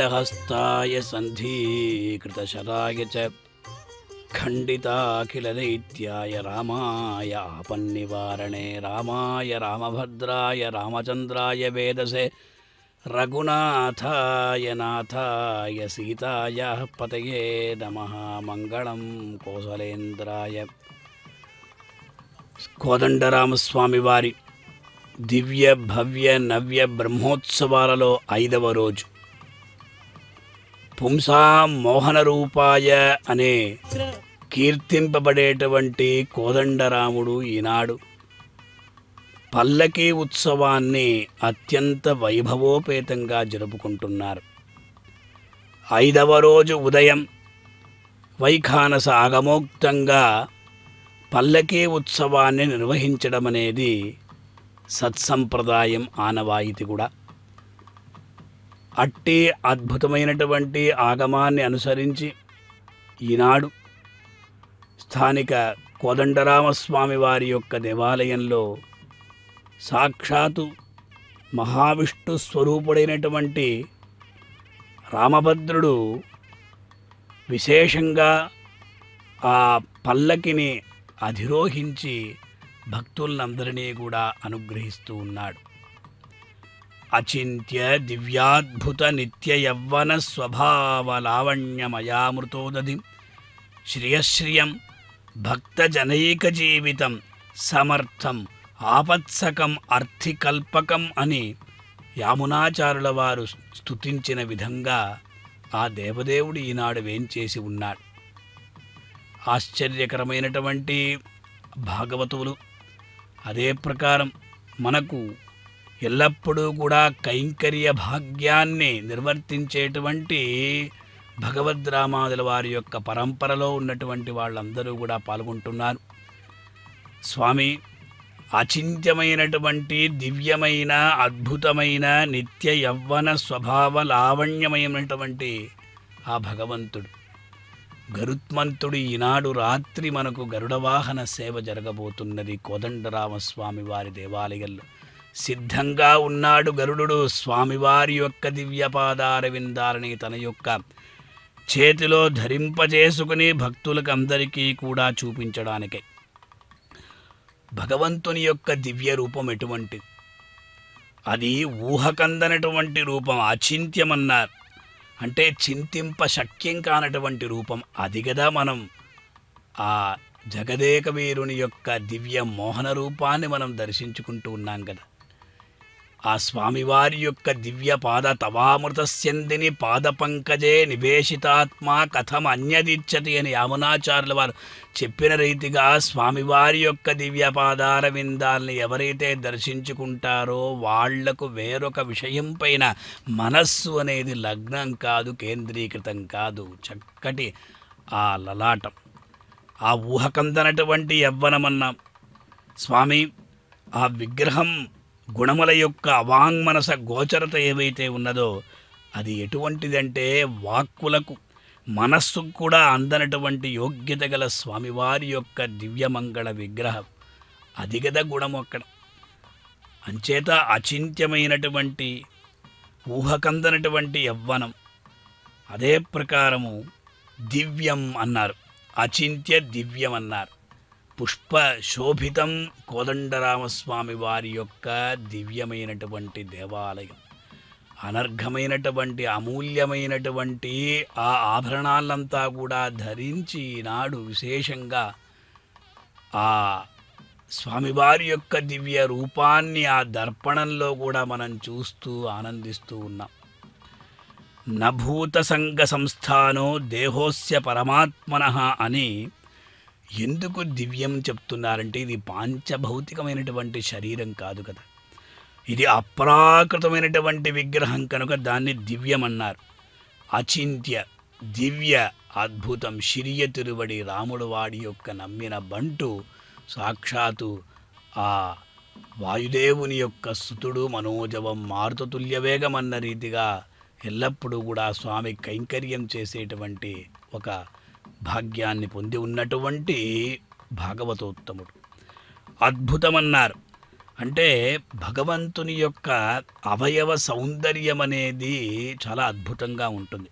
दण्डहस्ताय सन्धीकृतशराय च खण्डिताखिलदैत्याय रामाय आपन्निवारणे रामाय रामभद्राय रामचन्द्राय वेदसे रघुनाथाय नाथाय सीतायाः पतये नमः मङ्गलं कोसलेन्द्राय కోదండరామస్వామి వారి దివ్య భవ్య నవ్య బ్రహ్మోత్సవాలలో ఐదవ రోజు పుంసా మోహన రూపాయ అనే కీర్తింపబడేటువంటి కోదండరాముడు ఈనాడు పల్లకీ ఉత్సవాన్ని అత్యంత వైభవోపేతంగా జరుపుకుంటున్నారు ఐదవ రోజు ఉదయం వైఖానస ఆగమోక్తంగా పల్లకీ ఉత్సవాన్ని నిర్వహించడం అనేది సత్సంప్రదాయం ఆనవాయితీ కూడా అట్టి అద్భుతమైనటువంటి ఆగమాన్ని అనుసరించి ఈనాడు స్థానిక కోదండరామస్వామి వారి యొక్క దేవాలయంలో సాక్షాత్తు మహావిష్ణు స్వరూపుడైనటువంటి రామభద్రుడు విశేషంగా ఆ పల్లకిని అధిరోహించి భక్తులందరినీ కూడా అనుగ్రహిస్తూ ఉన్నాడు అచింత్య దివ్యాద్భుత నిత్య యవ్వన స్వభావ లావణ్యమయామృతోదధి శ్రియశ్రియం భక్తజనైక జీవితం సమర్థం ఆపత్సకం అర్థికల్పకం అని యామునాచారుల వారు స్తుతించిన విధంగా ఆ దేవదేవుడు ఈనాడు వేంచేసి ఉన్నాడు ఆశ్చర్యకరమైనటువంటి భాగవతులు అదే ప్రకారం మనకు ఎల్లప్పుడూ కూడా కైంకర్య భాగ్యాన్ని నిర్వర్తించేటువంటి భగవద్రామాదుల వారి యొక్క పరంపరలో ఉన్నటువంటి వాళ్ళందరూ కూడా పాల్గొంటున్నారు స్వామి అచింత్యమైనటువంటి దివ్యమైన అద్భుతమైన నిత్య యవ్వన స్వభావ లావణ్యమైనటువంటి ఆ భగవంతుడు గరుత్మంతుడు ఈనాడు రాత్రి మనకు గరుడవాహన సేవ జరగబోతున్నది కోదండరామస్వామి వారి దేవాలయంలో సిద్ధంగా ఉన్నాడు గరుడు స్వామివారి యొక్క దివ్యపాదార విందాలని తన యొక్క చేతిలో ధరింపజేసుకుని భక్తులకు అందరికీ కూడా చూపించడానికై భగవంతుని యొక్క దివ్య రూపం ఎటువంటిది అది ఊహకందనటువంటి రూపం అచింత్యమన్నారు అంటే చింతింప శక్యం కానటువంటి రూపం అది కదా మనం ఆ జగదేక వీరుని యొక్క దివ్య మోహన రూపాన్ని మనం దర్శించుకుంటూ ఉన్నాం కదా ఆ స్వామివారి యొక్క దివ్య పాద తవామృతస్యందిని పాద పంకజే నివేశితాత్మ కథం అన్యదిచ్చతి అని యామునాచార్యుల వారు చెప్పిన రీతిగా స్వామివారి యొక్క దివ్య పాదార విందాల్ని ఎవరైతే దర్శించుకుంటారో వాళ్లకు వేరొక విషయం పైన మనస్సు అనేది లగ్నం కాదు కేంద్రీకృతం కాదు చక్కటి ఆ లలాటం ఆ ఊహకందనటువంటి యవ్వనమన్నాం స్వామి ఆ విగ్రహం గుణముల యొక్క అవాంగ్మనస గోచరత ఏవైతే ఉన్నదో అది ఎటువంటిదంటే వాక్కులకు మనస్సుకు కూడా అందనటువంటి యోగ్యత గల స్వామివారి యొక్క దివ్యమంగళ విగ్రహం అది గద గుణము అక్కడ అంచేత అచింత్యమైనటువంటి ఊహకందనటువంటి యవ్వనం అదే ప్రకారము దివ్యం అన్నారు అచింత్య దివ్యం అన్నారు పుష్ప శోభితం కోదండరామస్వామి వారి యొక్క దివ్యమైనటువంటి దేవాలయం అనర్ఘమైనటువంటి అమూల్యమైనటువంటి ఆ ఆభరణాలంతా కూడా ధరించి ఈనాడు విశేషంగా ఆ స్వామివారి యొక్క దివ్య రూపాన్ని ఆ దర్పణంలో కూడా మనం చూస్తూ ఆనందిస్తూ ఉన్నాం నభూత సంఘ సంస్థానో దేహోస్య పరమాత్మన అని ఎందుకు దివ్యం చెప్తున్నారంటే ఇది పాంచభౌతికమైనటువంటి శరీరం కాదు కదా ఇది అప్రాకృతమైనటువంటి విగ్రహం కనుక దాన్ని దివ్యం అన్నారు అచింత్య దివ్య అద్భుతం శిరియ తిరువడి రాముడు వాడి యొక్క నమ్మిన బంటు సాక్షాత్తు ఆ వాయుదేవుని యొక్క సుతుడు మనోజవం మారుతతుల్య వేగం అన్న రీతిగా ఎల్లప్పుడూ కూడా స్వామి కైంకర్యం చేసేటువంటి ఒక భాగ్యాన్ని పొంది ఉన్నటువంటి భాగవతోత్తముడు అద్భుతమన్నారు అంటే భగవంతుని యొక్క అవయవ సౌందర్యం అనేది చాలా అద్భుతంగా ఉంటుంది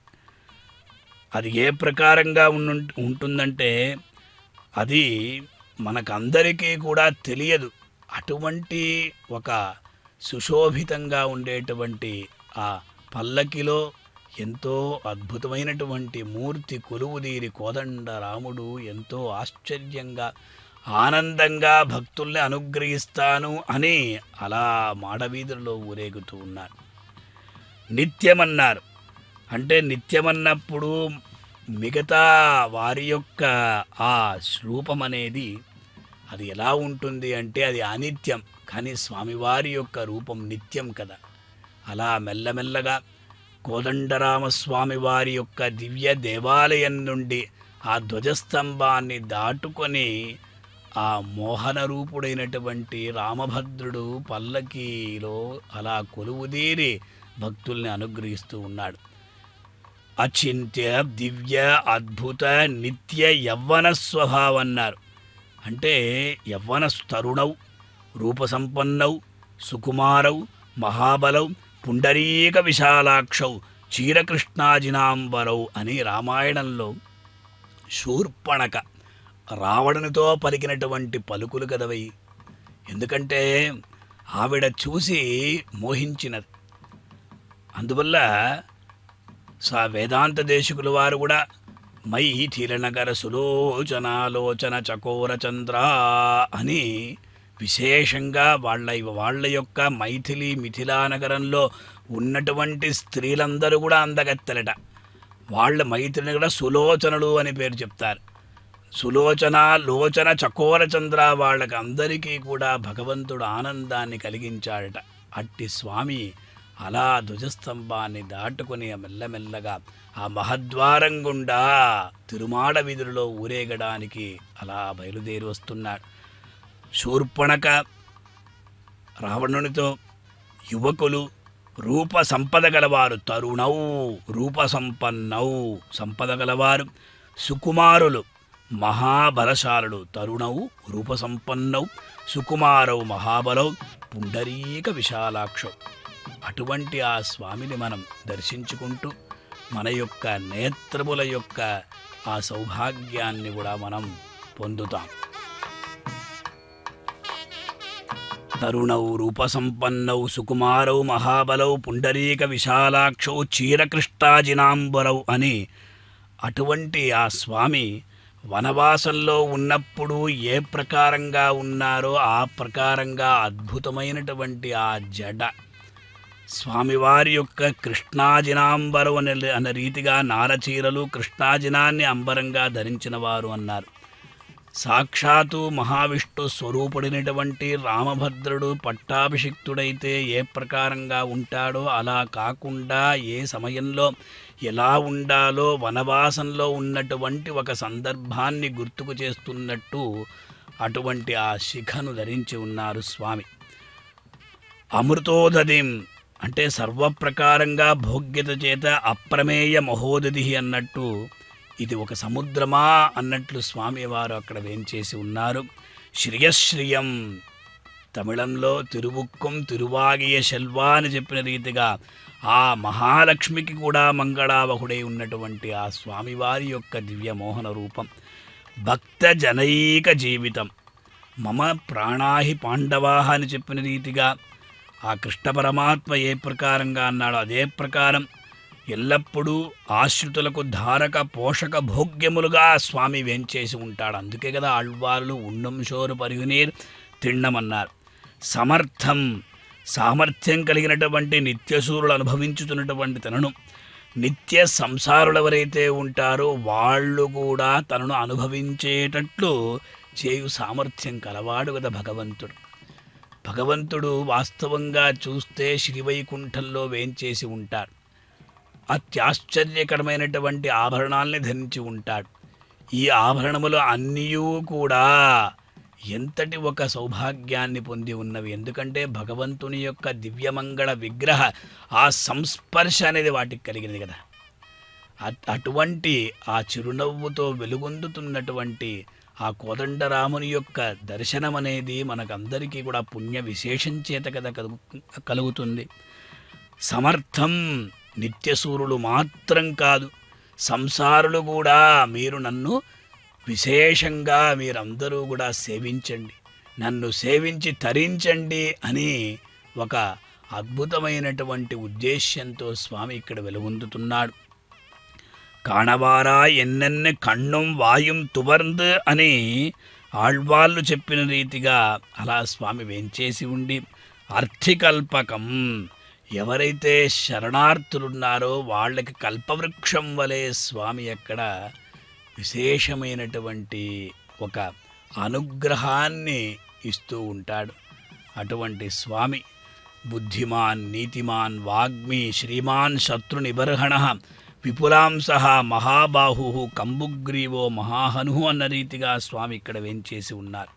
అది ఏ ప్రకారంగా ఉన్ను ఉంటుందంటే అది మనకందరికీ కూడా తెలియదు అటువంటి ఒక సుశోభితంగా ఉండేటువంటి ఆ పల్లకిలో ఎంతో అద్భుతమైనటువంటి మూర్తి కొలువుదీరి కోదండ రాముడు ఎంతో ఆశ్చర్యంగా ఆనందంగా భక్తుల్ని అనుగ్రహిస్తాను అని అలా మాడవీధుల్లో ఊరేగుతూ ఉన్నారు నిత్యమన్నారు అంటే నిత్యమన్నప్పుడు మిగతా వారి యొక్క ఆ రూపం అనేది అది ఎలా ఉంటుంది అంటే అది అనిత్యం కానీ స్వామివారి యొక్క రూపం నిత్యం కదా అలా మెల్లమెల్లగా కోదండరామస్వామి వారి యొక్క దివ్య దేవాలయం నుండి ఆ ధ్వజస్తంభాన్ని దాటుకొని ఆ మోహన రూపుడైనటువంటి రామభద్రుడు పల్లకీలో అలా కొలువుదీరి భక్తుల్ని అనుగ్రహిస్తూ ఉన్నాడు అచింత్య దివ్య అద్భుత నిత్య యవ్వన స్వభావన్నారు అంటే యవ్వన తరుణౌ రూపసంపన్నౌ సుకుమారౌ మహాబలౌ పుండరీక విశాలాక్షౌ చీరకృష్ణాజినాంబరౌ అని రామాయణంలో శూర్పణక రావణునితో పలికినటువంటి పలుకులు కదవై ఎందుకంటే ఆవిడ చూసి మోహించినది అందువల్ల సా వేదాంత దేశికుల వారు కూడా మై థిరనగర సులోచనాలోచన చకోర చంద్ర అని విశేషంగా వాళ్ళ వాళ్ళ యొక్క మైథిలి మిథిలా నగరంలో ఉన్నటువంటి స్త్రీలందరూ కూడా అందగత్తెలట వాళ్ళ మైథిలిని కూడా సులోచనలు అని పేరు చెప్తారు సులోచన లోచన చకోర చంద్ర వాళ్ళకి అందరికీ కూడా భగవంతుడు ఆనందాన్ని కలిగించాడట అట్టి స్వామి అలా ధ్వజస్తంభాన్ని దాటుకుని మెల్లమెల్లగా ఆ మహద్వారం గుండా తిరుమాడ వీధులలో ఊరేగడానికి అలా బయలుదేరి వస్తున్నాడు శూర్పణక రావణునితో యువకులు రూప సంపద గలవారు తరుణౌ రూప సంపన్నౌ సంపద గలవారు సుకుమారులు మహాబలశాలుడు తరుణౌ రూప సంపన్నౌ సుకుమారౌ మహాబలౌ పుండరీక విశాలాక్షౌ అటువంటి ఆ స్వామిని మనం దర్శించుకుంటూ మన యొక్క నేత్రముల యొక్క ఆ సౌభాగ్యాన్ని కూడా మనం పొందుతాం తరుణౌ రూపసంపన్నౌ సుకుమారౌ మహాబలౌ పుండరీక విశాలాక్షౌ చీరకృష్టాజినాంబరౌ అని అటువంటి ఆ స్వామి వనవాసంలో ఉన్నప్పుడు ఏ ప్రకారంగా ఉన్నారో ఆ ప్రకారంగా అద్భుతమైనటువంటి ఆ జడ స్వామివారి యొక్క కృష్ణాజినాంబరం అనే అనే రీతిగా నారచీరలు కృష్ణాజినాన్ని అంబరంగా ధరించిన వారు అన్నారు సాక్షాత్తు మహావిష్ణు స్వరూపుడైనటువంటి రామభద్రుడు పట్టాభిషిక్తుడైతే ఏ ప్రకారంగా ఉంటాడో అలా కాకుండా ఏ సమయంలో ఎలా ఉండాలో వనవాసంలో ఉన్నటువంటి ఒక సందర్భాన్ని గుర్తుకు చేస్తున్నట్టు అటువంటి ఆ శిఖను ధరించి ఉన్నారు స్వామి అమృతోదధిం అంటే సర్వప్రకారంగా భోగ్యత చేత అప్రమేయ మహోదధి అన్నట్టు ఇది ఒక సముద్రమా అన్నట్లు స్వామివారు అక్కడ వేంచేసి ఉన్నారు శ్రియశ్రియం తమిళంలో తిరువుక్కం తిరువాగియ శెల్వా అని చెప్పిన రీతిగా ఆ మహాలక్ష్మికి కూడా మంగళావహుడై ఉన్నటువంటి ఆ స్వామివారి యొక్క దివ్య మోహన రూపం భక్త జనైక జీవితం మమ ప్రాణాహి పాండవాహ అని చెప్పిన రీతిగా ఆ కృష్ణ పరమాత్మ ఏ ప్రకారంగా అన్నాడో అదే ప్రకారం ఎల్లప్పుడూ ఆశ్రితులకు ధారక పోషక భోగ్యములుగా స్వామి వేంచేసి ఉంటాడు అందుకే కదా ఆళ్వార్లు ఉండం షోరు పరిగునీర్ తిండమన్నారు సమర్థం సామర్థ్యం కలిగినటువంటి నిత్యసూరులు అనుభవించుతున్నటువంటి తనను నిత్య సంసారులు ఎవరైతే ఉంటారో వాళ్ళు కూడా తనను అనుభవించేటట్లు చేయు సామర్థ్యం కలవాడు కదా భగవంతుడు భగవంతుడు వాస్తవంగా చూస్తే శ్రీవైకుంఠంలో వేంచేసి ఉంటాడు అత్యాశ్చర్యకరమైనటువంటి ఆభరణాల్ని ధరించి ఉంటాడు ఈ ఆభరణములు అన్నీ కూడా ఎంతటి ఒక సౌభాగ్యాన్ని పొంది ఉన్నవి ఎందుకంటే భగవంతుని యొక్క దివ్యమంగళ విగ్రహ ఆ సంస్పర్శ అనేది వాటికి కలిగినది కదా అట్- అటువంటి ఆ చిరునవ్వుతో వెలుగొందుతున్నటువంటి ఆ కోదండరాముని యొక్క దర్శనం అనేది మనకందరికీ కూడా పుణ్య విశేషం చేత కదా కలుగు కలుగుతుంది సమర్థం నిత్యసూరులు మాత్రం కాదు సంసారులు కూడా మీరు నన్ను విశేషంగా మీరందరూ కూడా సేవించండి నన్ను సేవించి తరించండి అని ఒక అద్భుతమైనటువంటి ఉద్దేశ్యంతో స్వామి ఇక్కడ వెలుగొందుతున్నాడు కాణవారా ఎన్నెన్ని కണ്ണుం వాయుం తువర్ంద్ అని ఆళ్వాళ్ళు చెప్పిన రీతిగా అలా స్వామి వేంచేసి ఉండి అర్థికల్పకం ఎవరైతే శరణార్థులున్నారో వాళ్ళకి కల్పవృక్షం వలె స్వామి అక్కడ విశేషమైనటువంటి ఒక అనుగ్రహాన్ని ఇస్తూ ఉంటాడు అటువంటి స్వామి బుద్ధిమాన్ నీతిమాన్ వాగ్మి శ్రీమాన్ శత్రు నిబర్హణ విపులాంశ మహాబాహు కంబుగ్రీవో మహాహను అన్న రీతిగా స్వామి ఇక్కడ వేంచేసి ఉన్నారు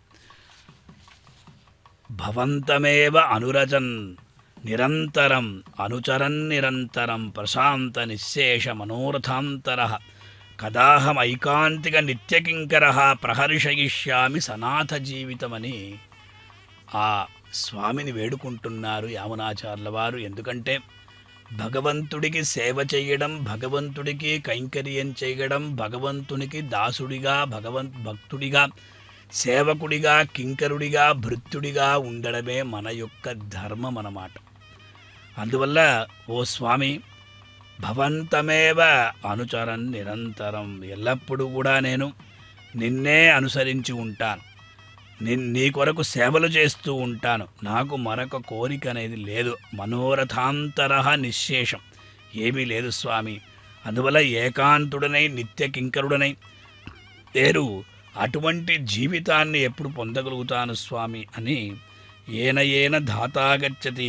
భవంతమేవ అనురజన్ నిరంతరం అనుచరన్ నిరంతరం ప్రశాంత నిశేష మనోరథాంతర కదాహమైకాంతిక నిత్యకింకర ప్రహర్షయిష్యామి సనాథ జీవితమని ఆ స్వామిని వేడుకుంటున్నారు యామునాచార్యుల వారు ఎందుకంటే భగవంతుడికి సేవ చేయడం భగవంతుడికి కైంకర్యం చేయడం భగవంతునికి దాసుడిగా భగవంత్ భక్తుడిగా సేవకుడిగా కింకరుడిగా భృత్యుడిగా ఉండడమే మన యొక్క ధర్మం అన్నమాట అందువల్ల ఓ స్వామి భవంతమేవ అనుచరన్ నిరంతరం ఎల్లప్పుడూ కూడా నేను నిన్నే అనుసరించి ఉంటాను నిన్ నీ కొరకు సేవలు చేస్తూ ఉంటాను నాకు మరొక కోరిక అనేది లేదు మనోరథాంతర నిశ్శేషం ఏమీ లేదు స్వామి అందువల్ల ఏకాంతుడనై నిత్య కింకరుడనై లేరు అటువంటి జీవితాన్ని ఎప్పుడు పొందగలుగుతాను స్వామి అని ఏన ఏన ధాతాగచ్చతి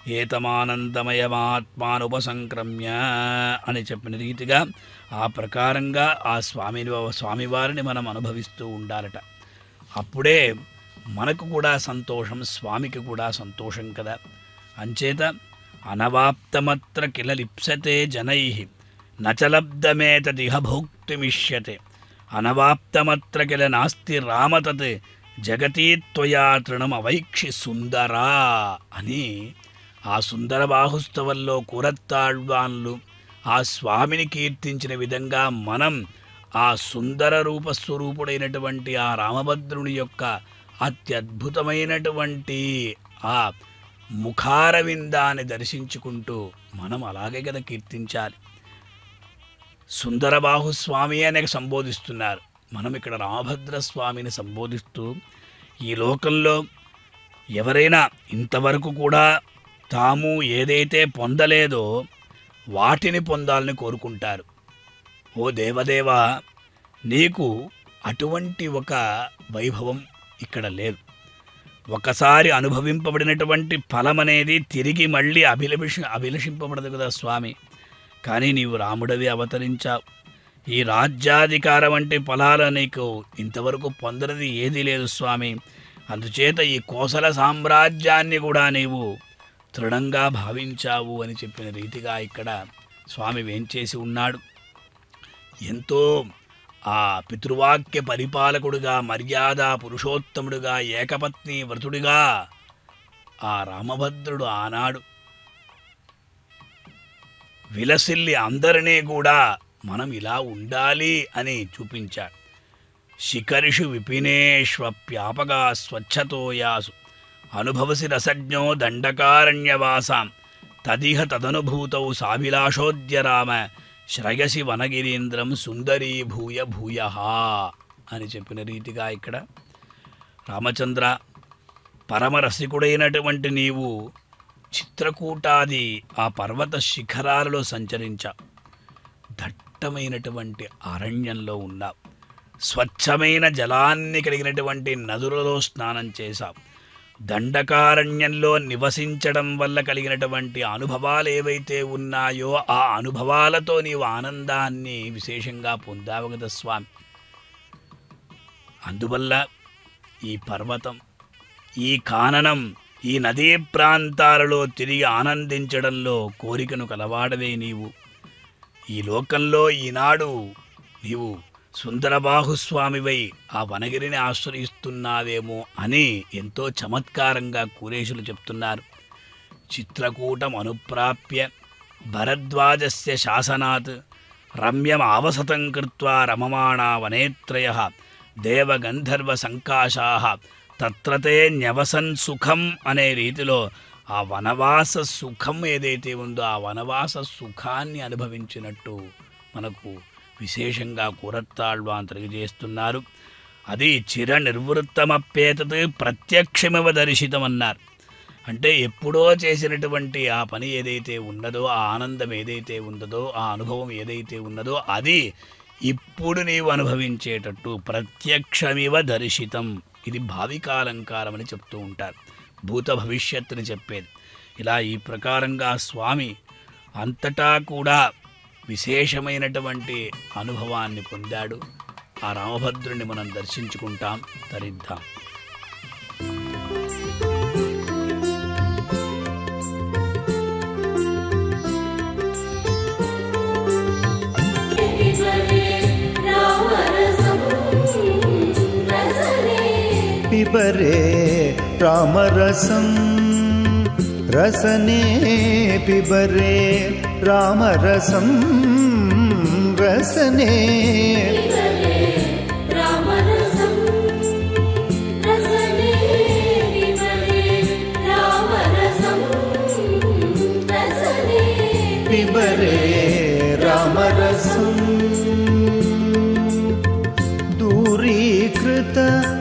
ఏతమానందమయమాత్మానుపసంక్రమ్య అని చెప్పిన రీతిగా ఆ ప్రకారంగా ఆ స్వామిని స్వామివారిని మనం అనుభవిస్తూ ఉండాలట అప్పుడే మనకు కూడా సంతోషం స్వామికి కూడా సంతోషం కదా అంచేత అనవాప్తమత్ర కిల లిప్సతే జనై నచలబ్ధమేతదిహ భోక్తుమిష్యతే అనవాప్తమత్ర కిల నాస్తి రామతత్ జగతీ త్వయా తృణమవైక్షి సుందరా అని ఆ సుందర బాహుస్తవంలో కూరత్తాళ్వాన్లు ఆ స్వామిని కీర్తించిన విధంగా మనం ఆ సుందర రూపస్వరూపుడైనటువంటి ఆ రామభద్రుని యొక్క అత్యద్భుతమైనటువంటి ఆ ముఖారవిందాన్ని దర్శించుకుంటూ మనం అలాగే కదా కీర్తించాలి సుందరబాహు స్వామి అనే సంబోధిస్తున్నారు మనం ఇక్కడ రామభద్ర స్వామిని సంబోధిస్తూ ఈ లోకంలో ఎవరైనా ఇంతవరకు కూడా తాము ఏదైతే పొందలేదో వాటిని పొందాలని కోరుకుంటారు ఓ దేవదేవా నీకు అటువంటి ఒక వైభవం ఇక్కడ లేదు ఒకసారి అనుభవింపబడినటువంటి ఫలం అనేది తిరిగి మళ్ళీ అభిలషి అభిలషింపబడదు కదా స్వామి కానీ నీవు రాముడవి అవతరించావు ఈ రాజ్యాధికారం వంటి ఫలాలు నీకు ఇంతవరకు పొందనిది ఏదీ లేదు స్వామి అందుచేత ఈ కోసల సామ్రాజ్యాన్ని కూడా నీవు దృఢంగా భావించావు అని చెప్పిన రీతిగా ఇక్కడ స్వామి వేంచేసి ఉన్నాడు ఎంతో ఆ పితృవాక్య పరిపాలకుడుగా మర్యాద పురుషోత్తముడుగా ఏకపత్ని వ్రతుడిగా ఆ రామభద్రుడు ఆనాడు విలసిల్లి అందరినీ కూడా మనం ఇలా ఉండాలి అని చూపించాడు శిఖరిషు విపినేష్వప్యాపగా స్వచ్ఛతోయాసు అనుభవసి రసజ్ఞో దండకారణ్యవాసాం తదిహ తదనుభూతౌ సాభిలాషోద్య రామ శ్రయసి వనగిరీంద్రం సుందరీభూయ భూయ అని చెప్పిన రీతిగా ఇక్కడ రామచంద్ర పరమరసికుడైనటువంటి నీవు చిత్రకూటాది ఆ పర్వత శిఖరాలలో సంచరించా దట్టమైనటువంటి అరణ్యంలో ఉన్నావు స్వచ్ఛమైన జలాన్ని కలిగినటువంటి నదులలో స్నానం చేశావు దండకారణ్యంలో నివసించడం వల్ల కలిగినటువంటి అనుభవాలు ఏవైతే ఉన్నాయో ఆ అనుభవాలతో నీవు ఆనందాన్ని విశేషంగా పొందావు కదా స్వామి అందువల్ల ఈ పర్వతం ఈ కాననం ఈ నదీ ప్రాంతాలలో తిరిగి ఆనందించడంలో కోరికను కలవాడవే నీవు ఈ లోకంలో ఈనాడు నీవు సుందరబాహుస్వామివై ఆ వనగిరిని ఆశ్రయిస్తున్నావేమో అని ఎంతో చమత్కారంగా కూరేషులు చెప్తున్నారు చిత్రకూటం అనుప్రాప్య భరద్వాజస్య శాసనాత్ రమ్యమావసతం కృత్వా రమమాణా వనేత్రయ దేవగంధర్వ సంకాశా తత్రతే న్యవసన్ సుఖం అనే రీతిలో ఆ వనవాస సుఖం ఏదైతే ఉందో ఆ వనవాస సుఖాన్ని అనుభవించినట్టు మనకు విశేషంగా కూరత్తాళ్వాన్ తెలియజేస్తున్నారు అది చిర నిర్వృత్తమప్పేతత్ ప్రత్యక్షమివ దర్శితమన్నారు అంటే ఎప్పుడో చేసినటువంటి ఆ పని ఏదైతే ఉన్నదో ఆ ఆనందం ఏదైతే ఉన్నదో ఆ అనుభవం ఏదైతే ఉన్నదో అది ఇప్పుడు నీవు అనుభవించేటట్టు ప్రత్యక్షమివ దర్శితం ఇది భావికాలంకారం అని చెప్తూ ఉంటారు భూత భవిష్యత్తుని చెప్పేది ఇలా ఈ ప్రకారంగా స్వామి అంతటా కూడా విశేషమైనటువంటి అనుభవాన్ని పొందాడు ఆ రామభద్రుని మనం దర్శించుకుంటాం తరిద్దాం पिबरे रामरसं रसने पिबरे रामरसं रसने पिबरे रामरसं दूरीकृत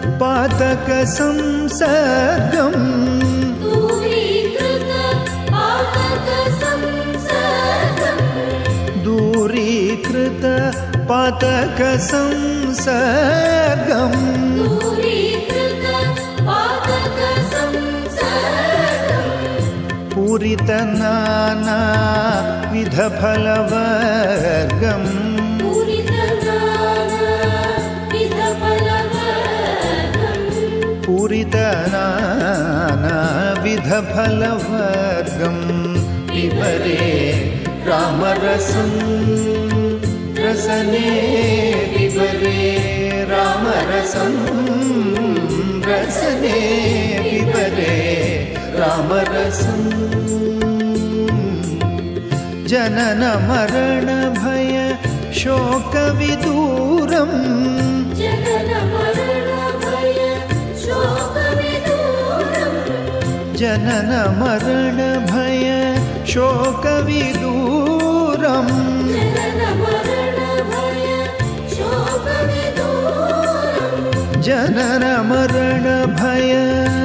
पातकसंसर्गम् दूरीकृत पातकसंसर्गम् पूरितनाना विधफलवर्गम् पूरितनाना विधफलवर्गम् पिबरे रामरसं रसने पिबरे रामरसं रसने पिबरे रामरसम् जनन मरण भय शोकविदूरम् जनन मरण भय शोकविदूरम् जनन मरण भय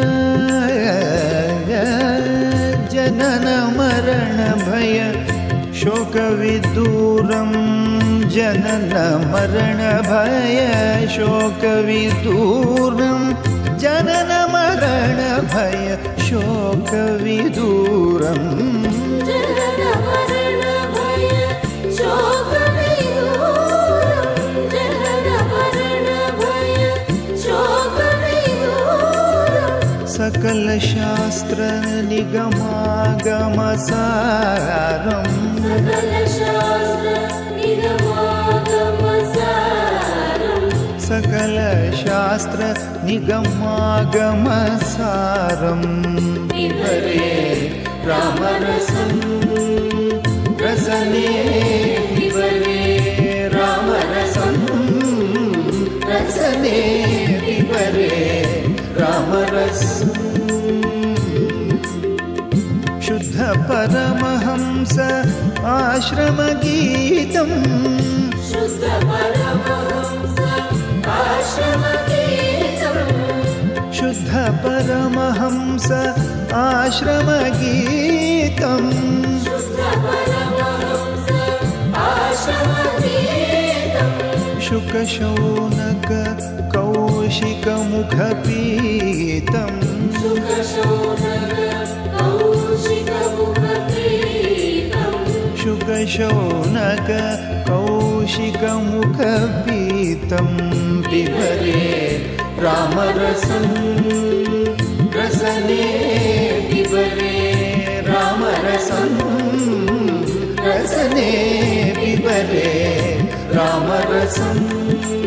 जनन मरण भय शोकविदूरं जनन मरण भय शोकविदूरं जनन मरण भय शोकविदूरम् सकलशास्त्रनिगमागमसारम् सकलशास्त्रनिगमागमसारम् पिबरे रामरसं रसने पिबरे रामरसं रसने पिबरे रामरसम् शुद्ध परमहंस आश्रमगीतम् शुद्ध परमहंस आश्रमगीतम् शुकशौनक कौशिकमुखपीतम् शुकशौनक कौशिकमुखपीतं पिबरे रामरसं रसने पिबरे रामरसं रसने पिबरे रामरसम्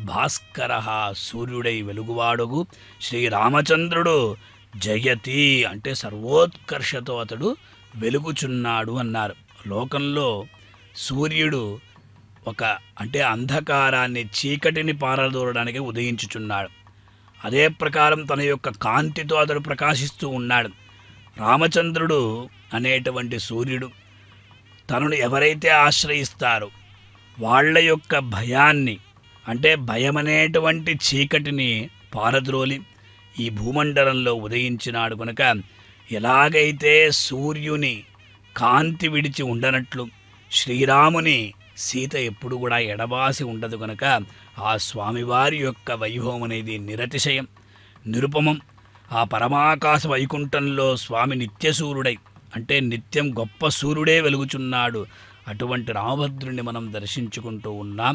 భాస్కర సూర్యుడై వెలుగువాడుగు శ్రీరామచంద్రుడు జయతి అంటే సర్వోత్కర్షతో అతడు వెలుగుచున్నాడు అన్నారు లోకంలో సూర్యుడు ఒక అంటే అంధకారాన్ని చీకటిని పారదోరడానికి ఉదయించుచున్నాడు అదే ప్రకారం తన యొక్క కాంతితో అతడు ప్రకాశిస్తూ ఉన్నాడు రామచంద్రుడు అనేటువంటి సూర్యుడు తనను ఎవరైతే ఆశ్రయిస్తారో వాళ్ళ యొక్క భయాన్ని అంటే భయమనేటువంటి చీకటిని పారద్రోలి ఈ భూమండలంలో ఉదయించినాడు కనుక ఎలాగైతే సూర్యుని కాంతి విడిచి ఉండనట్లు శ్రీరాముని సీత ఎప్పుడు కూడా ఎడబాసి ఉండదు కనుక ఆ స్వామివారి యొక్క వైభవం అనేది నిరతిశయం నిరుపమం ఆ పరమాకాశ వైకుంఠంలో స్వామి నిత్యసూరుడై అంటే నిత్యం గొప్ప సూర్యుడే వెలుగుచున్నాడు అటువంటి రామభద్రుని మనం దర్శించుకుంటూ ఉన్నాం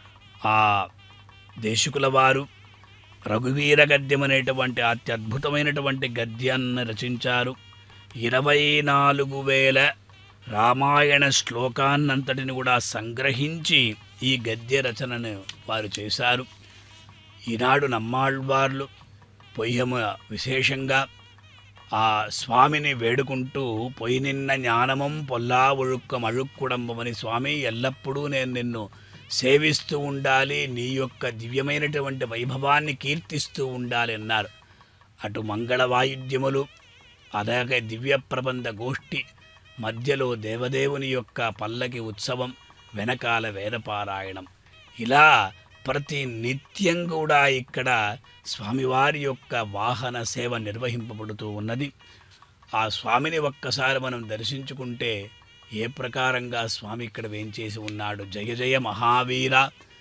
ఆ దేశికుల వారు రఘువీర గద్యం అనేటువంటి అత్యద్భుతమైనటువంటి గద్యాన్ని రచించారు ఇరవై నాలుగు వేల రామాయణ శ్లోకాన్నంతటిని కూడా సంగ్రహించి ఈ గద్య రచనను వారు చేశారు ఈనాడు నమ్మాళ్వార్లు పొయ్యమ విశేషంగా ఆ స్వామిని వేడుకుంటూ పొయ్యి నిన్న జ్ఞానమం పొల్లా ఒழுక్కం అழுక్కుడంబమని స్వామి ఎల్లప్పుడూ నేను నిన్ను సేవిస్తూ ఉండాలి నీ యొక్క దివ్యమైనటువంటి వైభవాన్ని కీర్తిస్తూ ఉండాలి అన్నారు అటు మంగళ వాయిద్యములు అలాగే దివ్య ప్రబంధ గోష్ఠి మధ్యలో దేవదేవుని యొక్క పల్లకి ఉత్సవం వెనకాల వేదపారాయణం ఇలా ప్రతి నిత్యం కూడా ఇక్కడ స్వామివారి యొక్క వాహన సేవ నిర్వహింపబడుతూ ఉన్నది ఆ స్వామిని ఒక్కసారి మనం దర్శించుకుంటే ఏ ప్రకారంగా స్వామి ఇక్కడ వేంచేసి ఉన్నాడు జయ జయ మహావీర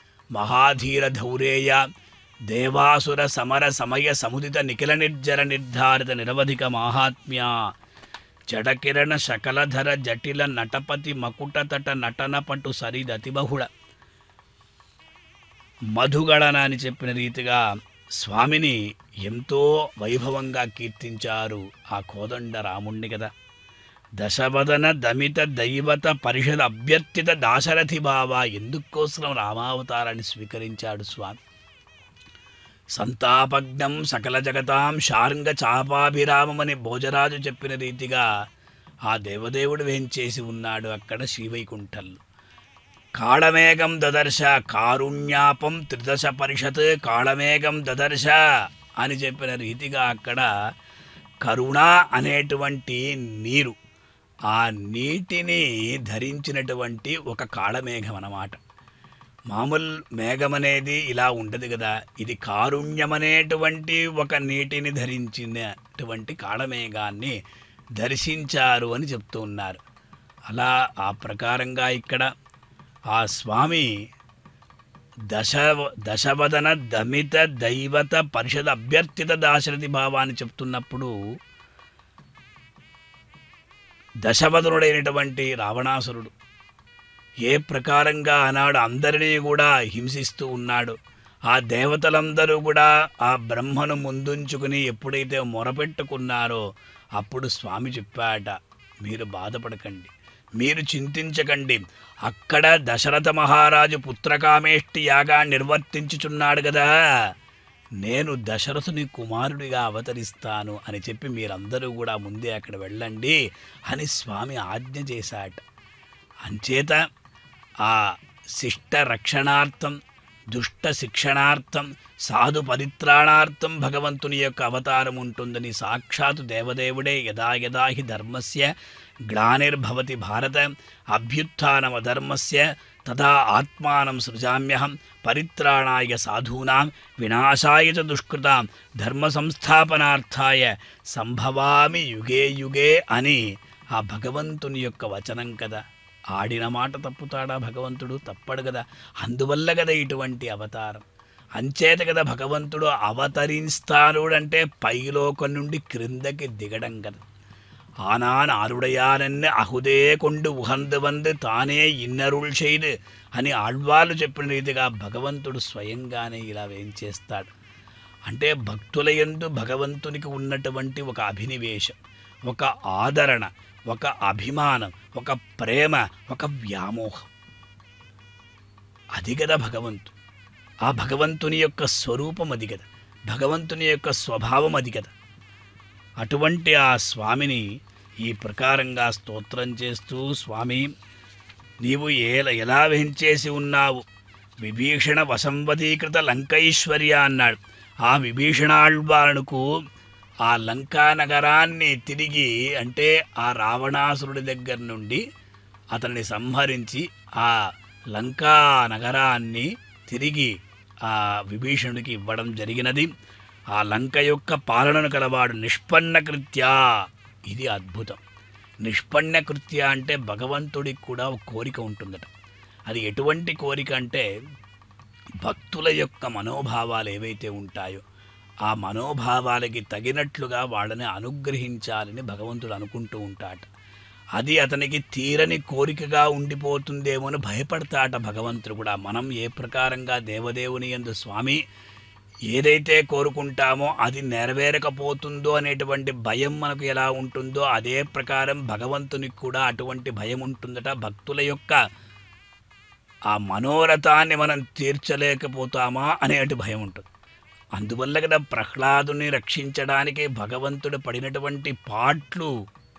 మహాధీర ధౌరేయ దేవాసుర సమర సమయ సముదిత నిఖిల నిర్జర నిర్ధారిత నిరవధిక మాహాత్మ్య జడకిరణ శకలధర జటిల నటపతి మకుటతట నటన పటు సరిదతిబహుళ మధుగణన అని చెప్పిన రీతిగా స్వామిని ఎంతో వైభవంగా కీర్తించారు ఆ కోదండ రాముణ్ణి కదా దశవదన దమిత దైవత పరిషద్ అభ్యర్థిత దాశరథి బావ ఎందుకోసం రామావతారాన్ని స్వీకరించాడు స్వామి సంతాపజ్ఞం సకల జగతాం శార్ంగ చాపాభిరామమని భోజరాజు చెప్పిన రీతిగా ఆ దేవదేవుడు వేంచేసి ఉన్నాడు అక్కడ శ్రీవైకుంఠంలో కాళమేఘం దదర్శ కారుణ్యాపం త్రిదశ పరిషత్ కాళమేఘం దదర్శ అని చెప్పిన రీతిగా అక్కడ కరుణ అనేటువంటి నీరు ఆ నీటిని ధరించినటువంటి ఒక కాళమేఘం అన్నమాట మామూలు మేఘం అనేది ఇలా ఉండదు కదా ఇది కారుణ్యం అనేటువంటి ఒక నీటిని ధరించినటువంటి కాళమేఘాన్ని దర్శించారు అని చెప్తూ ఉన్నారు అలా ఆ ప్రకారంగా ఇక్కడ ఆ స్వామి దశ దశవదన దమిత దైవత పరిషద్ అభ్యర్థిత దాశరథి భావాన్ని చెప్తున్నప్పుడు దశవదనుడైనటువంటి రావణాసురుడు ఏ ప్రకారంగా ఆనాడు అందరినీ కూడా హింసిస్తూ ఉన్నాడు ఆ దేవతలందరూ కూడా ఆ బ్రహ్మను ముందుంచుకుని ఎప్పుడైతే మొరపెట్టుకున్నారో అప్పుడు స్వామి చెప్పాట మీరు బాధపడకండి మీరు చింతించకండి అక్కడ దశరథ మహారాజు పుత్రకామేష్టి యాగా నిర్వర్తించుచున్నాడు కదా నేను దశరథుని కుమారుడిగా అవతరిస్తాను అని చెప్పి మీరందరూ కూడా ముందే అక్కడ వెళ్ళండి అని స్వామి ఆజ్ఞ చేశాట అంచేత ఆ శిష్ట రక్షణార్థం దుష్ట శిక్షణార్థం సాధు పరిత్రాణార్థం భగవంతుని యొక్క అవతారం ఉంటుందని సాక్షాత్ దేవదేవుడే యదా యదా హి ధర్మస్య గ్లానిర్భవతి భారత అభ్యుత్నమధర్మస్య తదా ఆత్మానం సృజామ్యహం పరిత్రాణాయ సాధూనాం వినాశాయ చ దుష్కృతాం ధర్మ సంస్థాపనార్థాయ సంభవామి యుగే యుగే అని ఆ భగవంతుని యొక్క వచనం కదా ఆడిన మాట తప్పుతాడా భగవంతుడు తప్పడు కదా అందువల్ల కదా ఇటువంటి అవతారం అంచేత కదా భగవంతుడు అవతరిస్తాడు అంటే పైలోకం నుండి క్రిందకి దిగడం కదా ஆனான் ஆருடையானென்னு అహుదే కొండు ఉహందు వందు తానే ఇన్నరుల్ చేయదు అని ఆళ్వాళ్ళు చెప్పిన రీతిగా భగవంతుడు స్వయంగానే ఇలా వేంచేస్తాడు అంటే భక్తుల యందు భగవంతునికి ఉన్నటువంటి ఒక అభినివేశం ఒక ఆదరణ ఒక అభిమానం ఒక ప్రేమ ఒక వ్యామోహం అది కదా భగవంతుడు ఆ భగవంతుని యొక్క స్వరూపం అది కదా భగవంతుని యొక్క స్వభావం అది కదా అటువంటి ఆ స్వామిని ఈ ప్రకారంగా స్తోత్రం చేస్తూ స్వామి నీవు ఏల ఎలా వెంచేసి ఉన్నావు విభీషణ వసంవదీకృత లంకైశ్వర్య అన్నాడు ఆ విభీషణాళ్వానుకు ఆ లంకా నగరాన్ని తిరిగి అంటే ఆ రావణాసురుడి దగ్గర నుండి అతన్ని సంహరించి ఆ లంకా నగరాన్ని తిరిగి ఆ విభీషణుడికి ఇవ్వడం జరిగినది ఆ లంక యొక్క పాలనను కలవాడు నిష్పన్న కృత్య ఇది అద్భుతం నిష్పన్న కృత్య అంటే భగవంతుడికి కూడా ఒక కోరిక ఉంటుందట అది ఎటువంటి కోరిక అంటే భక్తుల యొక్క మనోభావాలు ఏవైతే ఉంటాయో ఆ మనోభావాలకి తగినట్లుగా వాళ్ళని అనుగ్రహించాలని భగవంతుడు అనుకుంటూ ఉంటాట అది అతనికి తీరని కోరికగా ఉండిపోతుందేమో అని భయపడతాట భగవంతుడు కూడా మనం ఏ ప్రకారంగా దేవదేవుని ఎందు స్వామి ఏదైతే కోరుకుంటామో అది నెరవేరకపోతుందో అనేటువంటి భయం మనకు ఎలా ఉంటుందో అదే ప్రకారం భగవంతునికి కూడా అటువంటి భయం ఉంటుందట భక్తుల యొక్క ఆ మనోరథాన్ని మనం తీర్చలేకపోతామా అనేటి భయం ఉంటుంది అందువల్ల కదా ప్రహ్లాదుని రక్షించడానికి భగవంతుడు పడినటువంటి పాట్లు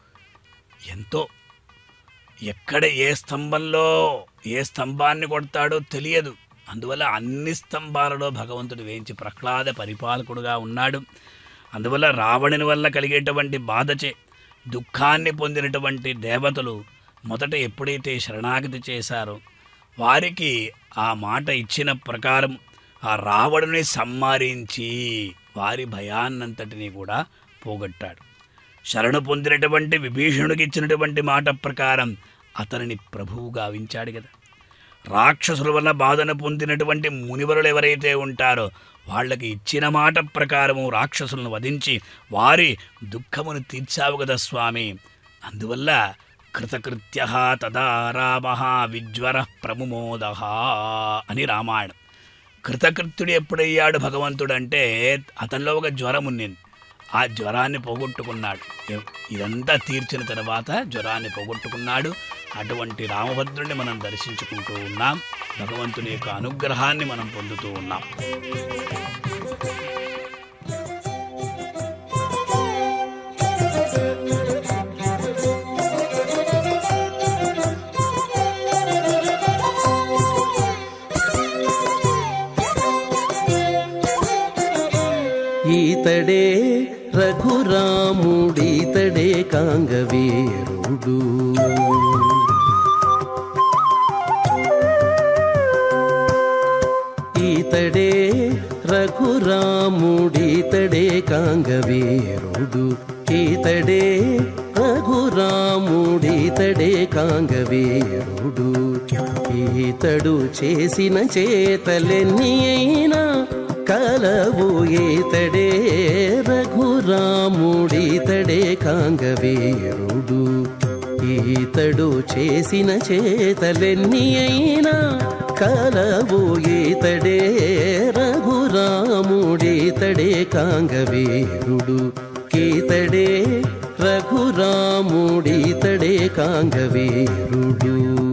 ఎంతో ఎక్కడ ఏ స్తంభంలో ఏ స్తంభాన్ని కొడతాడో తెలియదు అందువల్ల అన్ని స్తంభాలలో భగవంతుడు వేయించి ప్రహ్లాద పరిపాలకుడుగా ఉన్నాడు అందువల్ల రావణుని వల్ల కలిగేటువంటి బాధచే దుఃఖాన్ని పొందినటువంటి దేవతలు మొదట ఎప్పుడైతే శరణాగతి చేశారో వారికి ఆ మాట ఇచ్చిన ప్రకారం ఆ రావణుని సంహరించి వారి భయాన్నంతటినీ కూడా పోగొట్టాడు శరణు పొందినటువంటి విభీషణుడికి ఇచ్చినటువంటి మాట ప్రకారం అతనిని ప్రభువు గావించాడు కదా రాక్షసుల వల్ల బాధను పొందినటువంటి మునివరులు ఎవరైతే ఉంటారో వాళ్ళకి ఇచ్చిన మాట ప్రకారము రాక్షసులను వధించి వారి దుఃఖమును తీర్చావు కదా స్వామి అందువల్ల కృతకృత్య తదా రామ విజ్వర ప్రముమోద అని రామాయణం కృతకృత్యుడు ఎప్పుడయ్యాడు భగవంతుడు అంటే అతనిలో ఒక జ్వరం ఉన్నింది ఆ జ్వరాన్ని పోగొట్టుకున్నాడు ఎవ్- ఇదంతా తీర్చిన తర్వాత జ్వరాన్ని పోగొట్టుకున్నాడు అటువంటి రామభద్రుడిని మనం దర్శించుకుంటూ ఉన్నాం భగవంతుని యొక్క అనుగ్రహాన్ని మనం పొందుతూ ఉన్నాం ఈతడే రఘురాముడీతడే కాంగవీరుడు ఈతడే రఘురాముడీతడే కాంగవీరుడు ఈతడే రఘురాముడీతడే కాంగవీరుడు ఈతడు చేసిన చేతలెన్ని అయినా కలవు ఈతడే రఘురాముడీతడే కాంగవీరుడు ఈతడు చేసిన చేతలెన్ని అయినా కలవు ఈతడే రఘురాముడీతడే కాంగవీరుడు ఈతడే రఘురాముడీతడే కాంగవీరుడు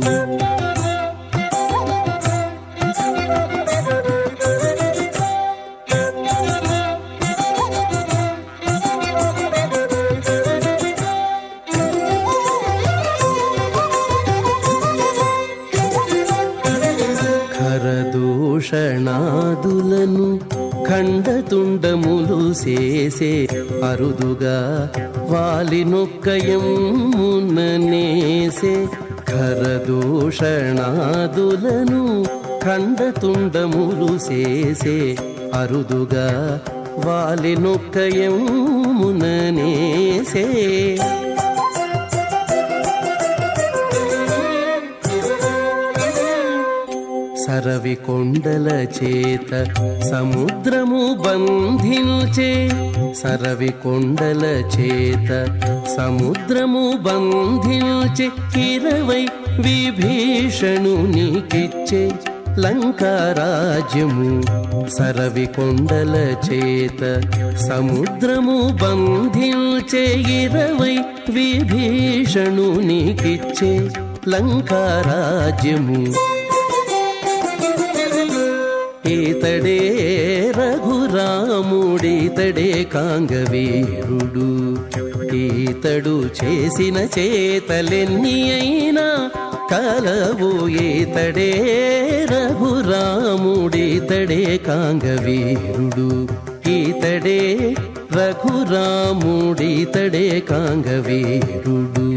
ఖరదూషణాదులను ఖండతుండములు చేసే అరుదుగా వాలి నొక్కయముననేసే ఖరదూషణాదులను ఖండతుండములు చేసే అరుదుగా వాలి నొక్కయముననేసే సరవి కొండల చేత సముద్రము బంధించే సరవి కొండల చేత సముద్రము బంధించే ఇరవై విభీషణునికిచ్చే లంకారాజ్యము సరవి కొండల చేత సముద్రము బంధించే ఇరవై విభీషణునికిచ్చే లంకారాజ్యము ఈతడే రఘురాముడీతడే కాంగవీరుడు ఈతడు చేసిన చేతలెన్ని అయినా కలవు ఈతడే రఘురాముడీతడే కాంగవీరుడు ఈతడే రఘురాముడీతడే కాంగవీరుడు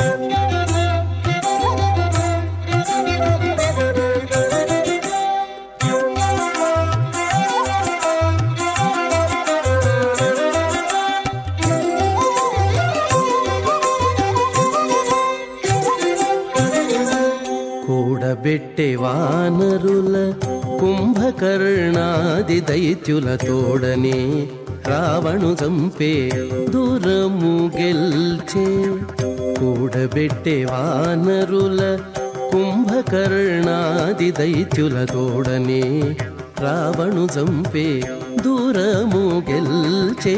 కూడబెట్టె వానరుల కుంభకర్ణాది దైత్యుల తోడనే రావణు చంపే దూరము గెల్చే కూడబెట్టె వానరుల కుంభకర్ణాది దైత్యుల తోడనే రావణు చంపే దూరము గెల్చే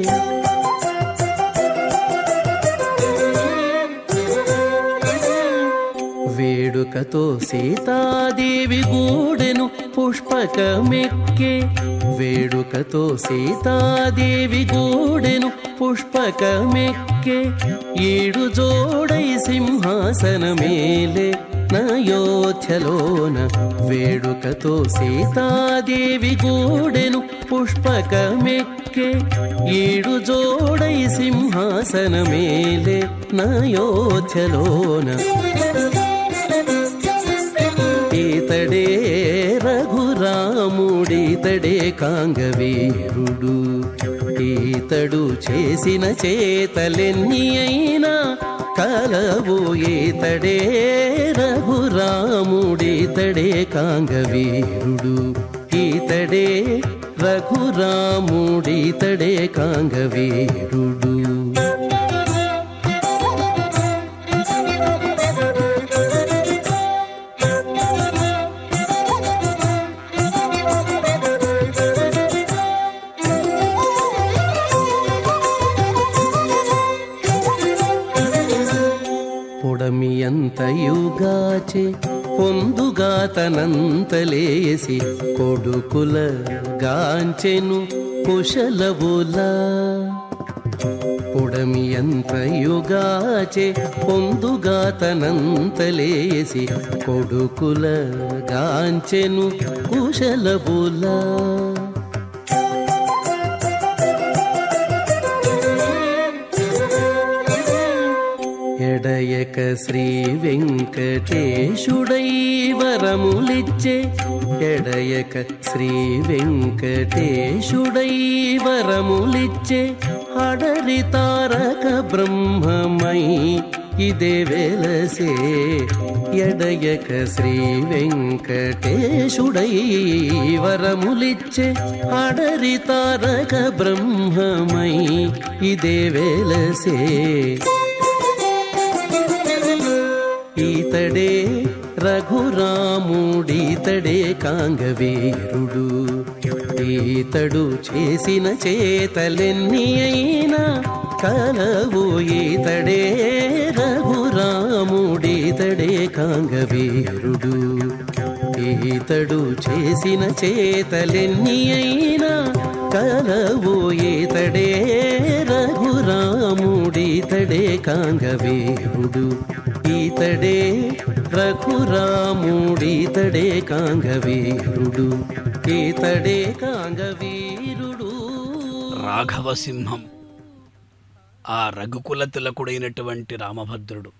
వేడుకతో సీతాదేవి గూడెను పుష్పకమెక్కే వేడుకతో సీతాదేవి గూడెను పుష్పకమెక్కే ఈడు జోడై సింహాసనమేలే నయోధ్యలోన వేడుకతో సీతాదేవి గూడెను పుష్పకమెక్కే ఈడు జోడై సింహాసనమేలే నయోధ్యలోన ఈతడే రఘురాముడీతడే కాంగవీరుడు ఈతడు చేసిన చేతలెన్ని అయినా కలవు ఈతడే రఘురాముడీతడే కాంగవీరుడు ఈతడే రఘురాముడీతడే కాంగవీరుడు పొడమియంతయుగాచే పొందుగా తనంతలేసి కొడుకుల గాంచెను కుశలవులా పొడమియంతయుగాచే పొందుగా తనంతలేసి కొడుకుల గాంచెను కుశలవులా ఎడయక శ్రీ వెంకటేశుడై వరములిచ్చే ఎడయక శ్రీ వెంకటేశుడై వరములిచ్చే అడరి తారక బ్రహ్మమై ఇదే వెలసే ఎడయక శ్రీ వెంకటేశుడై వరములిచ్చే అడరి తారక బ్రహ్మమై ఇదే వెలసే ఈతడే రఘురాముడీతడే కాంగవీరుడు ఈతడు చేసిన చేతలెన్ని అయినా కలవు ఈతడే రఘురాముడీతడే కాంగవీరుడు ఈతడు చేసిన చేతలెన్ని అయినా కలవు ఈతడే రఘురాముడీతడే కాంగవీరుడు ఈతడే రఘురాముడీతడే కాంగవీరుడు ఈతడే కాంగవీరుడు రాఘవసింహం ఆ రఘుకుల తిలకుడైనటువంటి రామభద్రుడు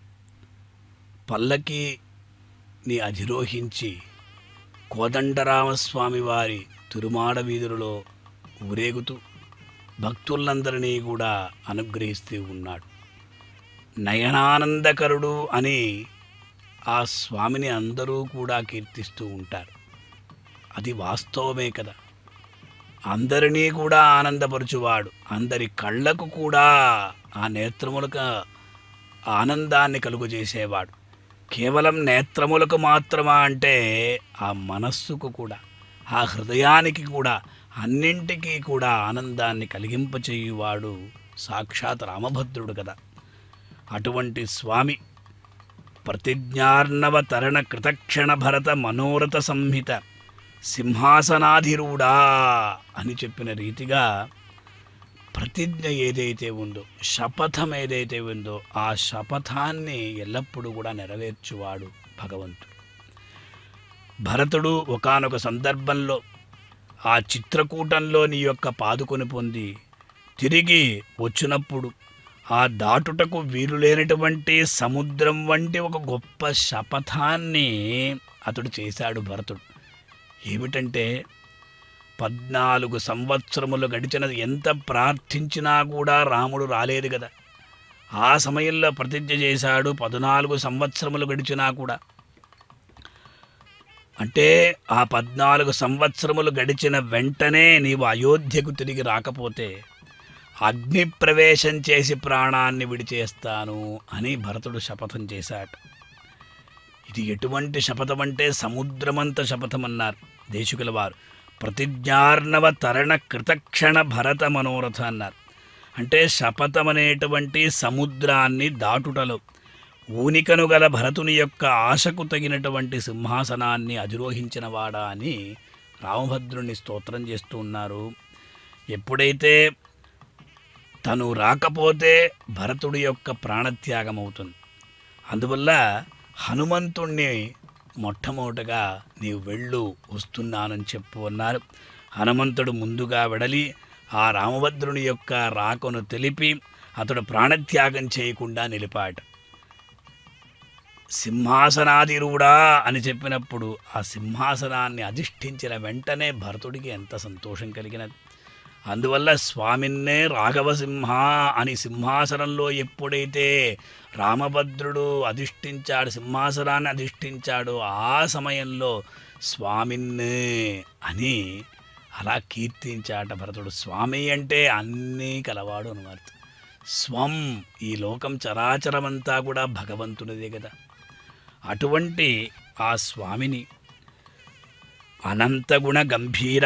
పల్లకిని అధిరోహించి కోదండరామస్వామి వారి తిరుమాడ వీధులలో ఊరేగుతూ భక్తులందరినీ కూడా అనుగ్రహిస్తూ ఉన్నాడు నయనానందకరుడు అని ఆ స్వామిని అందరూ కూడా కీర్తిస్తూ ఉంటారు అది వాస్తవమే కదా అందరినీ కూడా ఆనందపరచువాడు అందరి కళ్ళకు కూడా ఆ నేత్రములకు ఆనందాన్ని కలుగజేసేవాడు కేవలం నేత్రములకు మాత్రమా అంటే ఆ మనస్సుకు కూడా ఆ హృదయానికి కూడా అన్నింటికీ కూడా ఆనందాన్ని కలిగింపచేయువాడు సాక్షాత్ రామభద్రుడు కదా అటువంటి స్వామి ప్రతిజ్ఞార్ణవ తరణ కృతక్షణ భరత మనోరథ సంహిత సింహాసనాధిరూఢా అని చెప్పిన రీతిగా ప్రతిజ్ఞ ఏదైతే ఉందో శపథం ఏదైతే ఉందో ఆ శపథాన్ని ఎల్లప్పుడూ కూడా నెరవేర్చువాడు భగవంతుడు భరతుడు ఒకానొక సందర్భంలో ఆ చిత్రకూటంలో నీ యొక్క పాదుకొని పొంది తిరిగి వచ్చినప్పుడు ఆ దాటుటకు వీలు లేనటువంటి సముద్రం వంటి ఒక గొప్ప శపథాన్ని అతడు చేశాడు భరతుడు ఏమిటంటే పద్నాలుగు సంవత్సరములు గడిచిన ఎంత ప్రార్థించినా కూడా రాముడు రాలేదు కదా ఆ సమయంలో ప్రతిజ్ఞ చేశాడు పద్నాలుగు సంవత్సరములు గడిచినా కూడా అంటే ఆ పద్నాలుగు సంవత్సరములు గడిచిన వెంటనే నీవు అయోధ్యకు తిరిగి రాకపోతే అగ్ని ప్రవేశం చేసి ప్రాణాన్ని విడిచేస్తాను అని భరతుడు శపథం చేశాడు ఇది ఎటువంటి శపథం అంటే సముద్రమంత శపథం అన్నారు దేశికుల వారు ప్రతిజ్ఞార్ణవ తరణ కృతక్షణ భరత మనోరథ అన్నారు అంటే శపథం అనేటువంటి సముద్రాన్ని దాటుటలో ఊనికను గల భరతుని యొక్క ఆశకు తగినటువంటి సింహాసనాన్ని అధిరోహించిన వాడా అని రామభద్రుని స్తోత్రం చేస్తూ ఉన్నారు ఎప్పుడైతే తను రాకపోతే భరతుడి యొక్క ప్రాణత్యాగం అవుతుంది అందువల్ల హనుమంతుణ్ణి మొట్టమొదటగా నీవు వెళ్ళు వస్తున్నానని చెప్పు అన్నారు హనుమంతుడు ముందుగా వెడలి ఆ రామభద్రుని యొక్క రాకను తెలిపి అతడు ప్రాణత్యాగం చేయకుండా నిలిపాడు సింహాసనాధిరూఢా అని చెప్పినప్పుడు ఆ సింహాసనాన్ని అధిష్ఠించిన వెంటనే భరతుడికి ఎంత సంతోషం కలిగినది అందువల్ల స్వామిన్నే రాఘవసింహ అని సింహాసనంలో ఎప్పుడైతే రామభద్రుడు అధిష్ఠించాడు సింహాసనాన్ని అధిష్ఠించాడు ఆ సమయంలో స్వామిన్నే అని అలా కీర్తించాట భరతుడు స్వామి అంటే అన్నీ కలవాడు అనమాట స్వం ఈ లోకం చరాచరమంతా కూడా భగవంతునిదే కదా అటువంటి ఆ స్వామిని అనంతగుణ గంభీర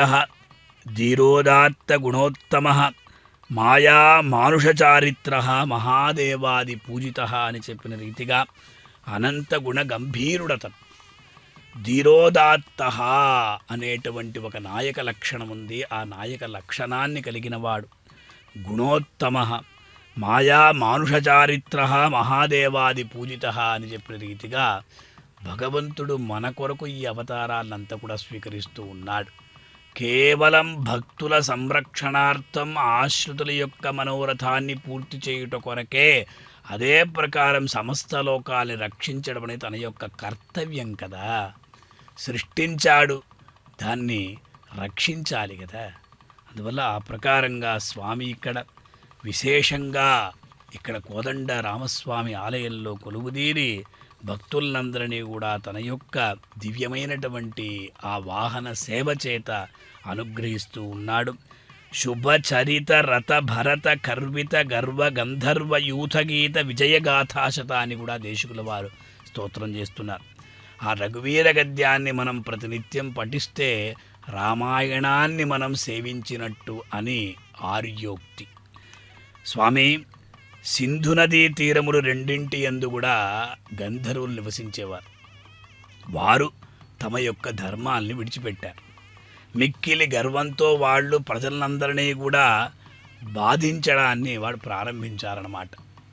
ధీరోదాత్త గుణోత్తమ మాయా మానుషచారిత్ర మహాదేవాది పూజిత అని చెప్పిన రీతిగా అనంతగుణ గంభీరుడతను ధీరోదాత్త అనేటువంటి ఒక నాయక లక్షణం ఉంది ఆ నాయక లక్షణాన్ని కలిగినవాడు గుణోత్తమ మాయా మానుషచారిత్ర మహాదేవాది పూజిత అని చెప్పిన రీతిగా భగవంతుడు మన కొరకు ఈ అవతారాలంతా కూడా స్వీకరిస్తూ ఉన్నాడు కేవలం భక్తుల సంరక్షణార్థం ఆశ్రితుల యొక్క మనోరథాన్ని పూర్తి చేయుట కొరకే అదే ప్రకారం సమస్త లోకాల్ని రక్షించడం అనేది తన యొక్క కర్తవ్యం కదా సృష్టించాడు దాన్ని రక్షించాలి కదా అందువల్ల ఆ ప్రకారంగా స్వామి ఇక్కడ విశేషంగా ఇక్కడ కోదండ రామస్వామి ఆలయంలో కొలువుదీరి భక్తులందరినీ కూడా తన యొక్క దివ్యమైనటువంటి ఆ వాహన సేవ చేత అనుగ్రహిస్తూ ఉన్నాడు శుభచరిత రథ భరత కర్విత గర్వ గంధర్వ యూథ గీత విజయగాథాశత అని కూడా దేశకుల వారు స్తోత్రం చేస్తున్నారు ఆ రఘువీర గద్యాన్ని మనం ప్రతినిత్యం పఠిస్తే రామాయణాన్ని మనం సేవించినట్టు అని ఆర్యోక్తి స్వామి సింధు నదీ తీరములు రెండింటి ఎందు కూడా గంధర్వులు నివసించేవారు వారు తమ యొక్క ధర్మాల్ని విడిచిపెట్టారు మిక్కిలి గర్వంతో వాళ్ళు ప్రజలందరినీ కూడా బాధించడాన్ని వాడు ప్రారంభించారన్నమాట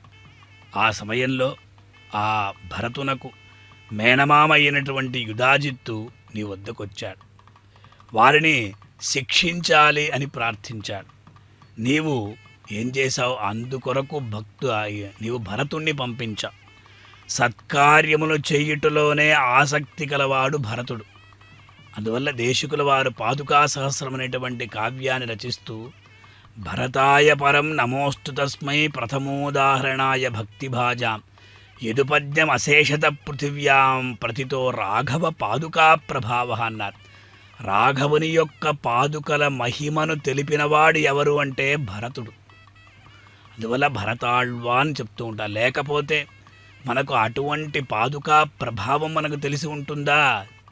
ఆ సమయంలో ఆ భరతునకు మేనమామ అయినటువంటి యుధాజిత్తు నీ వద్దకొచ్చాడు వారిని శిక్షించాలి అని ప్రార్థించాడు నీవు ఏం చేశావు అందుకొరకు భక్తు నీవు భరతుణ్ణి పంపించావు సత్కార్యములు చేయుటలోనే ఆసక్తి కలవాడు భరతుడు అందువల్ల దేశికుల వారు పాదుకా సహస్రం అనేటువంటి కావ్యాన్ని రచిస్తూ భరతాయ పరం నమోస్తు తస్మై ప్రథమోదాహరణాయ భక్తిభాజాం యదుపద్యం అశేషత పృథివ్యాం ప్రతితో రాఘవ పాదుకా ప్రభావ అన్నారు రాఘవుని యొక్క పాదుకల మహిమను తెలిపినవాడు ఎవరు అంటే భరతుడు అందువల్ల భరతాళ్వా అని చెప్తూ ఉంటారు లేకపోతే మనకు అటువంటి పాదుకా ప్రభావం మనకు తెలిసి ఉంటుందా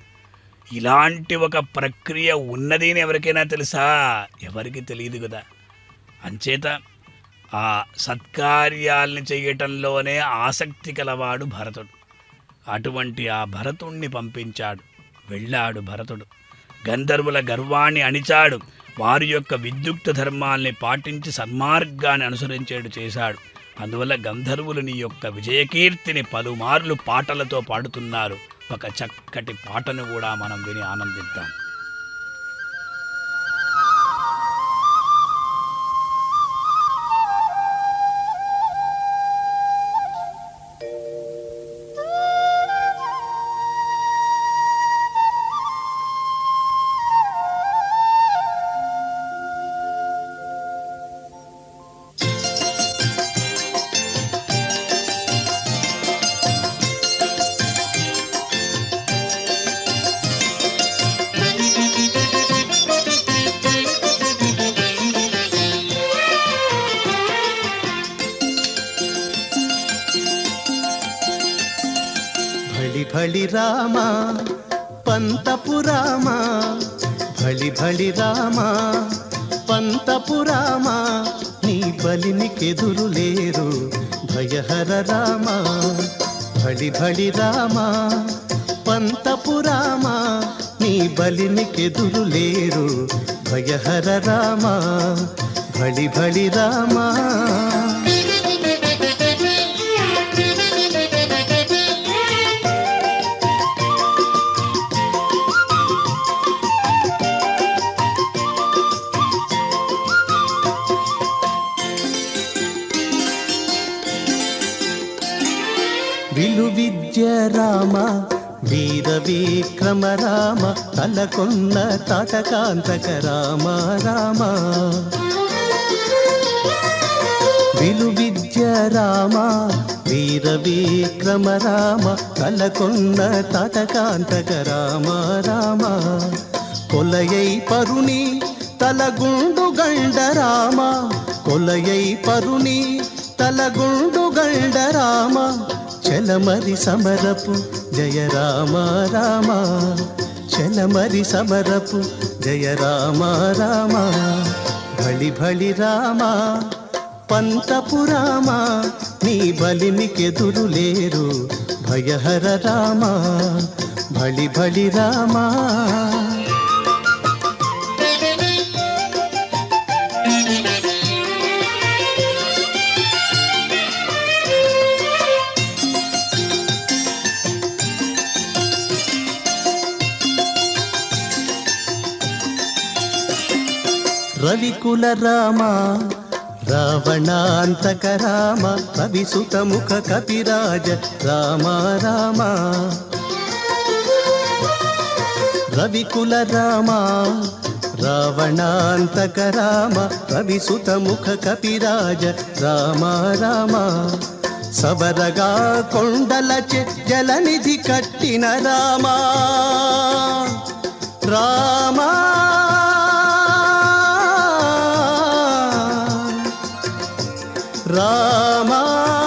ఇలాంటి ఒక ప్రక్రియ ఉన్నది అని ఎవరికైనా తెలుసా ఎవరికి తెలియదు కదా అంచేత ఆ సత్కార్యాల్ని చేయటంలోనే ఆసక్తి కలవాడు భరతుడు అటువంటి ఆ భరతుణ్ణి పంపించాడు వెళ్ళాడు భరతుడు గంధర్వుల గర్వాన్ని అణిచాడు వారి యొక్క విద్యుక్త ధర్మాల్ని పాటించి సన్మార్గాన్ని అనుసరించేడు చేశాడు అందువల్ల గంధర్వులు నీ యొక్క విజయకీర్తిని పలుమార్లు పాటలతో పాడుతున్నారు ఒక చక్కటి పాటను కూడా మనం విని ఆనందిద్దాం భళి భళి రామా పంతపురామా భళి భళి రామా పంతపురామా నీ బలినికెదురు లేరు భయహర రామా భళి భళి రామా పంతపురామా నీ బలినికెదురు లేరు భయహర రామా భళి భళి రామా విలు విద్య రామ వీర విక్రమ రామ తలకొన్న తాటకాంతక రామ రామ విలు విద్య రామ వీర విక్రమ రామ తలకొన్న తాటకాంతక రామ రామ కొలయై పరుని తలగుండు గండ రామ కొలయై పరుని తలగుండు గండ రామ చలమరి సమరపు జయ రామ రామ చలమరి సమరపు జయ రామ రామ భళి భళి రామ పంతపురామ నీ బలినికెదురు లేరు భయహర రామ భళి భళి రామా రవికుల రామ రావణాంతక రామ కవిసుత ముఖ కపిరాజ రామ రామ రవికుల రామ రావణాంతక రామ కవిసుత ముఖ కపిరాజ రామ రామ సబరగా కొండలచె జలనిధి కట్టిన రామా రామా రామా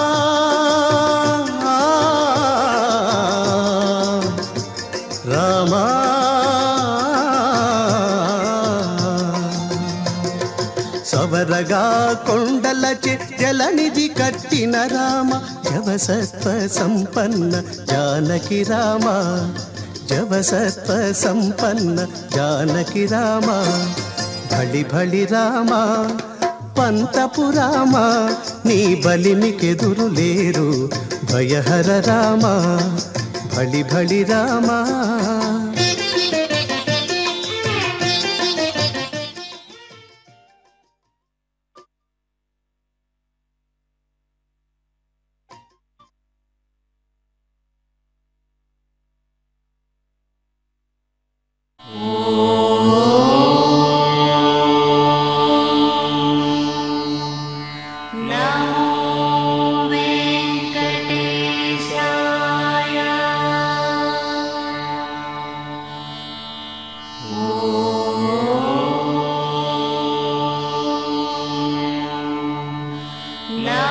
రామా సవరగా కొండల జలనిధి కట్టిన రామ జవసత్వ సంపన్న జానకి రామ జవసత్వ సంపన్న జానకి రామ భళి భళి రామ పంతపురామ నీ బలినికెదురు లేరు భయహర రామ భళి భళి రామా No.